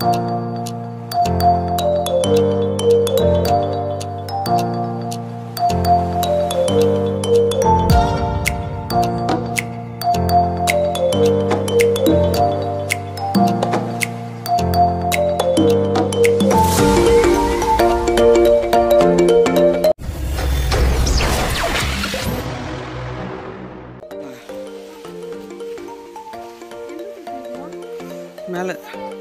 மேலே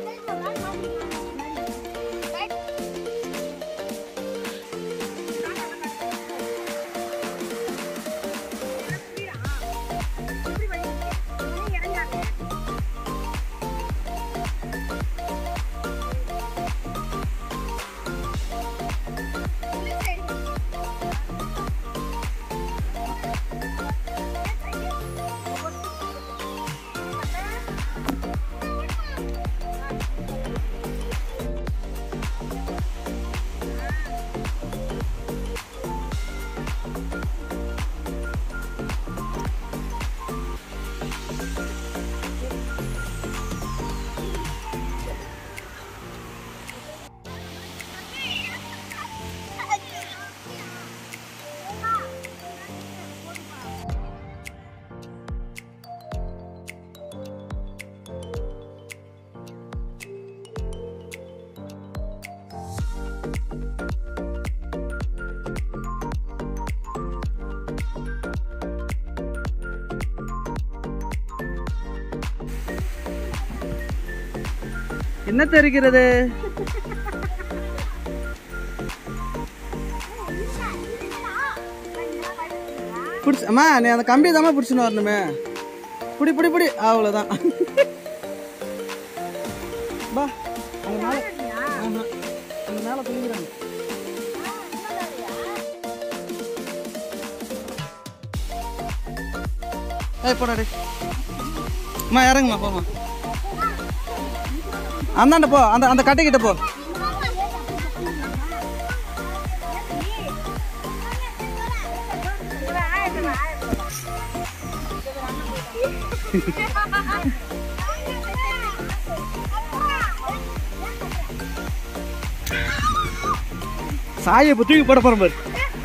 என்ன தெரிகிறது பிடிச்சி அம்மா நீ அந்த கம்பி தாம்மா பிடிச்சின்னு வரணுமே புடி புடி புடி அவ்வளோதான் பா அங்க மேலே ஆஹா. அங்க மேலே துணிக்கிறாங்க ஏய் போடா டேய் அம்மா இறங்குமா போமா அந்தாண்ட போ அந்த அந்த கட்டைக்கிட்ட போ சாயை இப்போ தூக்கி போட போறேன் பாரு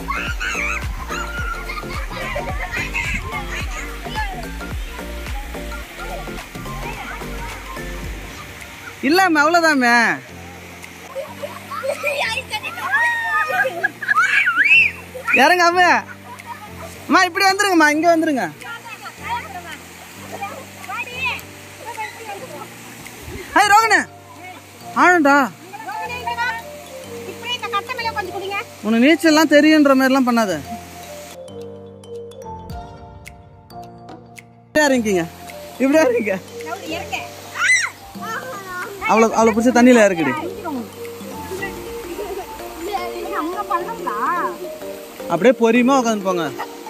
இல்லாம அவ்வளோதாமே இறங்க அம்மா அம்மா இப்படி வந்துருங்கம்மா இங்க வந்துருங்க ஹாய் ரோகனே ஆழண்டா இப்படியே இந்த கட்டை மேல கொஞ்சம் குடிங்க உனக்கு நீச்சல்லாம் தெரியுன்ற மாதிரிலாம் பண்ணாத இப்படியா இருக்கீங்க இப்படியா இருக்கீங்க நவுறு இறக்க அவ்வளோ அவ்வளோ பிடிச்ச தண்ணியில் இறக்குடி அங்க பண்ணங்களா அப்படியே பொறியுமா உட்காந்து போங்க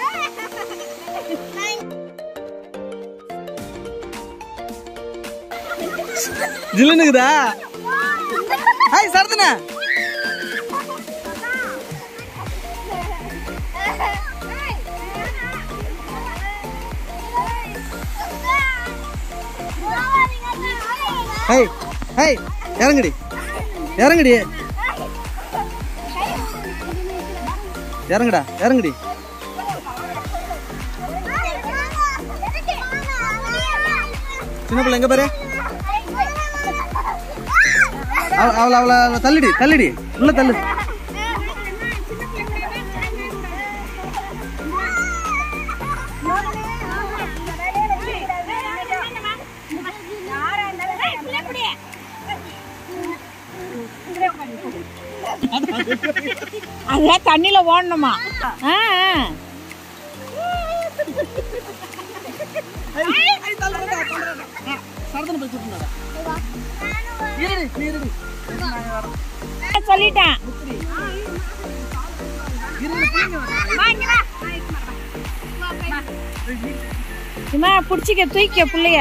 ஜில்லுனுக்குதா ஹாய் சரதனா ஹேய் ஹேய் இறங்குடி இறங்குடி இறங்குடா இறங்குடி சின்ன பிள்ளை எங்க பாரு அவ- அவளை அவளை அவளை தள்ளிடி தள்ளிடி உள்ள தள்ளு அதே தண்ணியில ஓடணுமா ஆ, ஆ. சரதனை போய் கூட்டிட்டு இருடி நீ இருடி சொல்லிட்டேன் சும்மா பிடிச்சிக்க தூக்கிக்க பிள்ளைய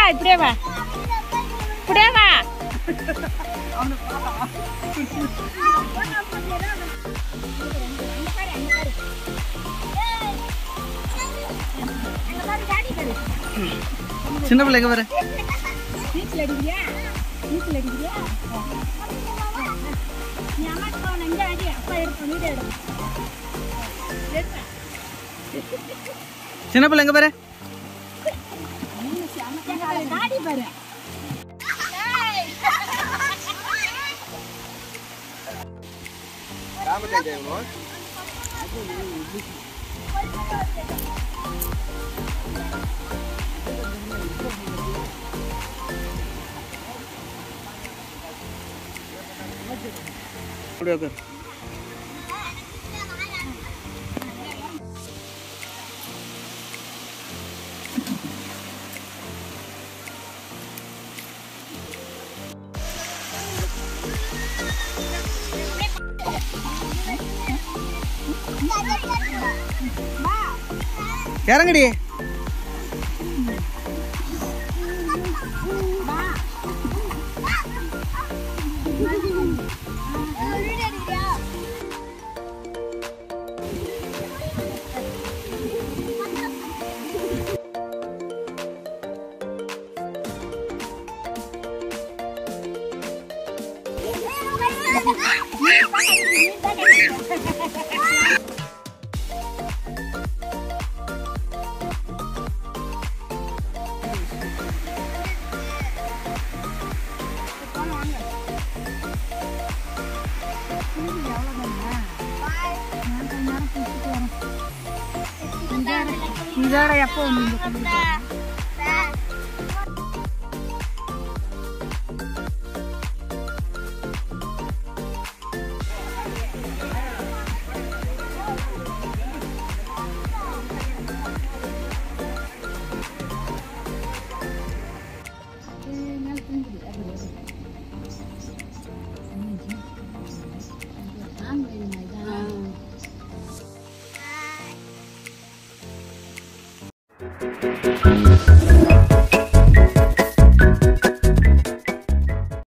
இப்படியே வா இப்படியே வா சின்ன பிள்ளை எங்க பாரு நீச்சல் அடிக்கிறியா நீச்சல் அடிக்கிறியா நீ அம்மா போன இங்கே அடி அப்பா எடுப்போம் வீடு எடுப்போம் சின்ன பிள்ளை எங்க பாரு தாடி பாரு அப்படியே உட்காரு. இறங்குடி இதோட எப்போ வந்து Thank